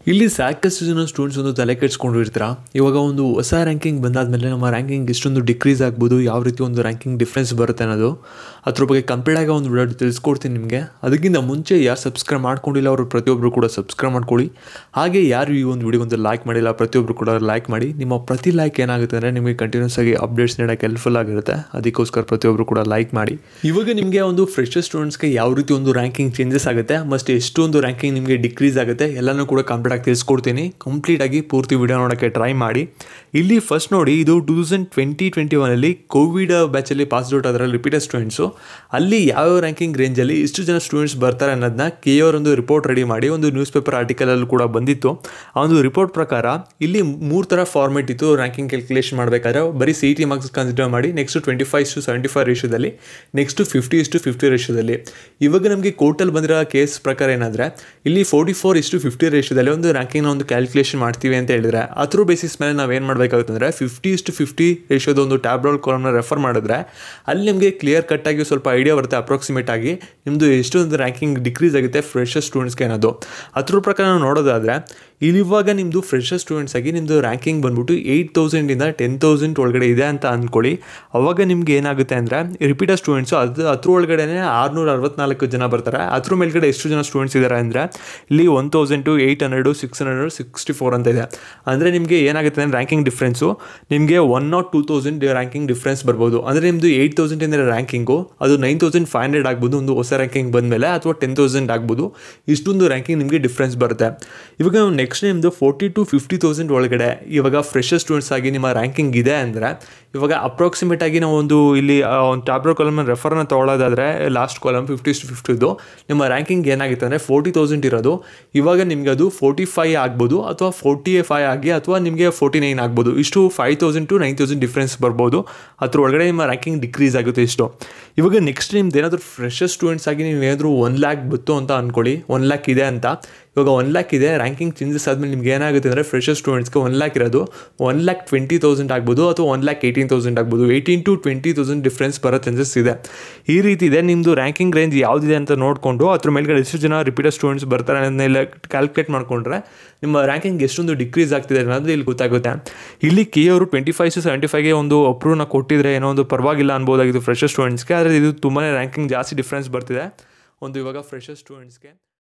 ಇಲ್ಲಿ ಸಾಕಷ್ಟು ಜನ ಸ್ಟೂಡೆಂಟ್ಸ್ ಒಂದು ತಲೆ ಕೆಡ್ಸ್ಕೊಂಡಿರ್ತೀರ ಇವಾಗ ಒಂದು ಹೊಸ ರ್ಯಾಂಕಿಂಗ್ ಬಂದಾದ್ಮೇಲೆ ನಮ್ಮ ರ್ಯಾಂಕಿಂಗ್ ಎಷ್ಟೊಂದು ಡಿಕ್ರೀಸ್ ಆಗ್ಬೋದು ಯಾವ ರೀತಿ ಒಂದು ರ್ಯಾಂಕಿಂಗ್ ಡಿಫ್ರೆನ್ಸ್ ಬರುತ್ತೆ ಅನ್ನೋದು ಅದ್ರ ಬಗ್ಗೆ ಕಂಪ್ಲೀಟ್ ಆಗಿ ಒಂದು ವಿಡಿಯೋ ತಿಳಿಸ್ಕೊಡ್ತೀನಿ ನಿಮಗೆ ಅದಕ್ಕಿಂತ ಮುಂಚೆ ಯಾರು ಸಬ್ಸ್ಕ್ರೈಬ್ ಮಾಡ್ಕೊಂಡಿಲ್ಲ ಅವರು ಪ್ರತಿಯೊಬ್ಬರು ಕೂಡ ಸಬ್ಸ್ಕ್ರೈಬ್ ಮಾಡ್ಕೊಳ್ಳಿ ಹಾಗೆ ಯಾರು ಈ ಒಂದು ವಿಡಿಯೋ ಒಂದು ಲೈಕ್ ಮಾಡಿಲ್ಲ ಪ್ರತಿಯೊಬ್ಬರು ಕೂಡ ಲೈಕ್ ಮಾಡಿ ನಿಮ್ಮ ಪ್ರತಿ ಲೈಕ್ ಏನಾಗುತ್ತೆ ಅಂದರೆ ನಿಮಗೆ ಕಂಟಿನ್ಯೂಸ್ ಆಗಿ ಅಪ್ಡೇಟ್ಸ್ ನೀಡೋಕ್ಕೆ ಹೆಲ್ಪ್ಫುಲ್ ಆಗಿರುತ್ತೆ ಅದಕ್ಕೋಸ್ಕರ ಪ್ರತಿಯೊಬ್ಬರು ಕೂಡ ಲೈಕ್ ಮಾಡಿ ಇವಾಗ ನಿಮಗೆ ಒಂದು ಫ್ರೆಶರ್ ಸ್ಟೂಡೆಂಟ್ಸ್ಗೆ ಯಾವ ರೀತಿ ಒಂದು ರ್ಯಾಂಕಿಂಗ್ ಚೇಂಜಸ್ ಆಗುತ್ತೆ ಮತ್ತು ಎಷ್ಟು ಒಂದು ರ್ಯಾಂಕಿಂಗ್ ನಿಮಗೆ ಡಿಕ್ರೀಸ್ ಆಗುತ್ತೆ ಎಲ್ಲನೂ ಕೂಡ ಕಂಪ್ಲೀಟ್ ಆಗಿ ತಿಳಿಸ್ಕೊಡ್ತೀನಿ ಕಂಪ್ಲೀಟ್ ಆಗಿ ಪೂರ್ತಿ ವಿಡಿಯೋ ನೋಡೋಕ್ಕೆ ಟ್ರೈ ಮಾಡಿ ಇಲ್ಲಿ ಫಸ್ಟ್ ನೋಡಿ ಇದು ಟೂ ತೌಸಂಡ್ ಟ್ವೆಂಟಿ ಟ್ವೆಂಟಿ ಒನಲ್ಲಿ ಕೋವಿಡ್ ಬ್ಯಾಚಲ್ಲಿ ಪಾಸ್ ಔಟ್ ಅದರಲ್ಲಿ ರಿಪೀಟೆಡ್ ಸ್ಟೂಡೆಂಟ್ಸು ಅಲ್ಲಿ ಯಾವ್ಯಾವ ರ್ಯಾಂಕಿಂಗ್ ರೇಂಜಲ್ಲಿ ಇಷ್ಟು ಜನ ಸ್ಟೂಡೆಂಟ್ಸ್ ಬರ್ತಾರೆ ಅನ್ನೋದನ್ನ ಕೆ ಅವ್ರ ಒಂದು ರಿಪೋರ್ಟ್ ರೆಡಿ ಮಾಡಿ ಒಂದು ನ್ಯೂಸ್ ಪೇಪರ್ ಆರ್ಟಿಕಲಲ್ಲೂ ಕೂಡ ಬಂದಿತ್ತು ಆ ಒಂದು ರಿಪೋರ್ಟ್ ಪ್ರಕಾರ ಇಲ್ಲಿ ಮೂರು ಥರ ಫಾರ್ಮೆಟ್ ಇತ್ತು ರ್ಯಾಂಕಿಂಗ್ ಕ್ಯಾಲ್ಕುಲೇಷನ್ ಮಾಡಬೇಕಾದ್ರೆ ಬರೀ ಸಿ ಟಿ ಮಾರ್ಕ್ಸ್ ಕನ್ಸಿಡರ್ ಮಾಡಿ next twenty five to seventy five ರೇಷದಲ್ಲಿ ನೆಕ್ಸ್ಟ್ ಫಿಫ್ಟಿ ಇಷ್ಟು ಫಿಫ್ಟಿ ರೇಷದಲ್ಲಿ ಇವಾಗ ನಮಗೆ ಕೋರ್ಟಲ್ಲಿ ಬಂದಿರೋ ಕೇಸ್ ಪ್ರಕಾರ ಏನಂದರೆ ಇಲ್ಲಿ ಫೋರ್ಟಿ ಫೋರ್ ಇಷ್ಟು ಫಿಫ್ಟಿ ರೇಷದಲ್ಲಿ ಒಂದು ರ್ಯಾಂಕಿಂಗ್ನ ಒಂದು ಕ್ಯಾಲ್ಕುಲೇಷನ್ ಮಾಡ್ತೀವಿ ಅಂತ ಹೇಳಿದ್ರೆ ಅದ್ರ ಬೇಸಿಸ್ ಮೇಲೆ ನಾವು ಏನು ಮಾಡಬೇಕಾಗುತ್ತೆ ಅಂದರೆ ಫಿಫ್ಟಿ ಇಷ್ಟು ಫಿಫ್ಟಿ ರೇಷೋದ ಒಂದು ಟ್ಯಾಬ್ರೋಲ್ ಕಾಲಮ್ನ ರೆಫರ್ ಮಾಡಿದ್ರೆ ಅಲ್ಲಿ ನಿಮಗೆ ಕ್ಲಿಯರ್ ಕಟ್ಟಾಗಿ ಸ್ವಲ್ಪ ಐಡಿಯಾ ಬರುತ್ತೆ ಅಪ್ರಾಕ್ಸಿಮೇಟ್ ಆಗಿ ನಿಮ್ಮದು ಎಷ್ಟು ಒಂದು ರ್ಯಾಂಕಿಂಗ್ ಡಿಕ್ರೀಸ್ ಆಗುತ್ತೆ ಫ್ರೆಶರ್ ಸ್ಟೂಡೆಂಟ್ಸ್ಗೆ ಅನ್ನೋದು ಅದ್ರ ಪ್ರಕಾರ ನಾವು ನೋಡೋದಾದರೆ ಇಲ್ಲಿವಾಗ ನಿಮ್ಮದು ಫ್ರೆಶರ್ ಸ್ಟೂಡೆಂಟ್ಸ್ ಆಗಿ ನಿಮ್ಮದು ರ್ಯಾಂಕಿಂಗ್ ಬಂದ್ಬಿಟ್ಟು ಏಯ್ಟ್ ತೌಸಂಡಿಂದ ಟೆನ್ ತೌಸಂಡ್ ಒಳಗಡೆ ಇದೆ ಅಂತ ಅಂದ್ಕೊಳ್ಳಿ ಅವಾಗ ನಿಮ್ಗೆ ಏನಾಗುತ್ತೆ ಅಂದರೆ ರಿಪೀಟರ್ ಸ್ಟೂಡೆಂಟ್ಸು ಅದು ಅದ್ರ ಒಳಗಡೆ ಆರುನೂರ ಅರವತ್ನಾಲ್ಕು ಜನ ಬರ್ತಾರೆ ಅದ್ರ ಮೇಲ್ಗಡೆ ಎಷ್ಟು ಜನ ಸ್ಟೂಡೆಂಟ್ಸ್ ಇದ್ದಾರೆ ಅಂದರೆ ಇಲ್ಲಿ one thousand to eight hundred six hundred sixty four ಅಂತ ಇದೆ ಅಂದರೆ ನಿಮಗೆ ಏನಾಗುತ್ತೆ ಅಂದರೆ ರ್ಯಾಂಕಿಂಗ್ ಡಿಫ್ರೆನ್ಸು ನಿಮಗೆ one not two thousand ranking difference ಬರ್ಬೋದು ಅಂದರೆ ನಿಮ್ಮದು ಏಯ್ಟ್ ತೌಸಂಡ್ ಇಂದ ರ್ಯಾಂಕಿಂಗು ಅದು ನೈನ್ ತೌಸಂಡ್ ಫೈವ್ ಹಂಡ್ರೆಡ್ ಆಗ್ಬೋದು ಒಂದು ಹೊಸ ರ್ಯಾಂಕಿಂಗ್ ಬಂದಮೇಲೆ ಅಥವಾ ಟೆನ್ ತೌಸಂಡ್ ಆಗ್ಬೋದು ಇಷ್ಟೊಂದು ರ್ಯಾಂಕಿಂಗ್ ನಿಮಗೆ ಡಿಫ್ರೆನ್ಸ್ ಬರುತ್ತೆ ಇವಾಗ ನೆಕ್ಸ್ಟ್ ನಿಮ್ಮದು ಫೋರ್ಟಿ ಟು ಫಿಫ್ಟಿ ತೌಸಂಡ್ ಒಳಗಡೆ ಇವಾಗ ಫ್ರೆಶರ್ ಸ್ಟೂಡೆಂಟ್ಸ್ ಆಗಿ ನಿಮ್ಮ ರ್ಯಾಂಕಿಂಗ್ ಇದೆ ಅಂದರೆ ಇವಾಗ ಅಪ್ರಾಕ್ಸಿಮೇಟ್ ಆಗಿ ನಾವು ಒಂದು ಇಲ್ಲಿ ಒಂದು ಟ್ಯಾಬ್ರೋ ಕಾಲಮ್ ರೆಫರ್ನ ತೊಗೊಳೋದಾದರೆ ಲಾಸ್ಟ್ ಕಾಲಮ್ ಫಿಫ್ಟಿ ಟು ಫಿಫ್ಟಿದು ನಿಮ್ಮ ರ್ಯಾಂಕಿಂಗ್ ಏನಾಗಿತ್ತು ಅಂದರೆ ಫೋರ್ಟಿ ತೌಸಂಡ್ ಇರೋದು ಇವಾಗ ನಿಮಗೆ ಅದು ಫೋರ್ಟಿ ಫೈ ಆಗ್ಬೋದು ಅಥವಾ ಫೋರ್ಟಿ ಫೈ ಆಗಿ ಅಥವಾ ನಿಮಗೆ ಫೋರ್ಟಿ ನೈನ್ ಆಗ್ಬೋದು ಇಷ್ಟು five thousand to nine thousand difference ಬರ್ಬೋದು ಅದ್ರ ಒಳಗಡೆ ನಿಮ್ಮ ರ್ಯಾಂಕಿಂಗ್ ಡಿಕ್ರೀಸ್ ಆಗುತ್ತೆ ಇಷ್ಟು ಇವಾಗ ನೆಕ್ಸ್ಟ್ ನಿಮ್ದು ಏನಾದರೂ ಫ್ರೆಶರ್ ಸ್ಟೂಡೆಂಟ್ಸ್ ಆಗಿ ನೀವು ಏನಾದರೂ ಒನ್ ಲ್ಯಾಕ್ ಬತ್ತು ಅಂತ ಅಂದ್ಕೊಳ್ಳಿ ಒನ್ ಲ್ಯಾಕ್ ಇದೆ ಅಂತ ಇವಾಗ ಒನ್ ಲ್ಯಾಕ್ ಇದೆ ರ್ಯಾಂಕಿಂಗ್ ಚೇಂಜಸ್ ಆದಮೇಲೆ ನಿಮ್ಗೆ ಏನಾಗುತ್ತೆ ಅಂದರೆ ಫ್ರೆಶರ್ ಸ್ಟೂಡೆಂಟ್ಸ್ಗೆ ಒನ್ ಲ್ಯಾಕ್ ಇರೋದು ಒನ್ ಲ್ಯಾಕ್ ಟ್ವೆಂಟಿ ತೌಸಂಡ್ ಆಗ್ಬೋದು ಅಥವಾ ಒನ್ ಲ್ಯಾಕ್ ಏಯ್ಟೀನ್ ತೌಸಂಡ್ ಆಗ್ಬೋದು eighteen to twenty thousand difference ಬರೋ ಚಾನ್ಸಸ್ ಇದೆ ಈ ರೀತಿ ಇದೆ ನಿಮ್ಮದು ರ್ಯಾಂಕಿಂಗ್ ರೇಂಜ್ ಯಾವುದಿದೆ ಅಂತ ನೋಡಿಕೊಂಡು ಅದ್ರ ಮೇಲ್ಗಡೆ ಎಷ್ಟು ಜನ ರಿಪೀಟರ್ ಸ್ಟೂಡೆಂಟ್ಸ್ ಬರ್ತಾರೆ ಅನ್ನೋದನ್ನೆಲ್ಲ ಕ್ಯಾಲ್ಕುಲೇಟ್ ಮಾಡಿಕೊಂಡ್ರೆ ನಿಮ್ಮ ರ್ಯಾಂಕಿಂಗ್ ಎಷ್ಟೊಂದು ಡಿಕ್ರೀಸ್ ಆಗ್ತಿದೆ ಅನ್ನೋದು ಇಲ್ಲಿ ಗೊತ್ತಾಗುತ್ತೆ ಇಲ್ಲಿ ಕೆ ಅವರು ಟ್ವೆಂಟಿ ಫೈವ್ ಟು ಸೆವೆಂಟಿ ಫೈವ್ಗೆ ಒಂದು ಅಪ್ರೂವ್ನ ಕೊಟ್ಟಿದ್ರೆ ಏನೋ ಒಂದು ಪರವಾಗಿಲ್ಲ ಅನ್ಬೋದಾಗಿತ್ತು ಫ್ರೆಶರ್ ಸ್ಟೂಡೆಂಟ್ಸ್ಗೆ ಆದರೆ ಇದು ತುಂಬಾ ರ್ಯಾಂಕಿಂಗ್ ಜಾಸ್ತಿ ಡಿಫ್ರೆನ್ಸ್ ಬರ್ತಿದೆ ಒಂದು ಇವಾಗ ಫ್ರೆಶರ್ ಸ್ಟೂಡೆಂಟ್ಸ್ಗೆ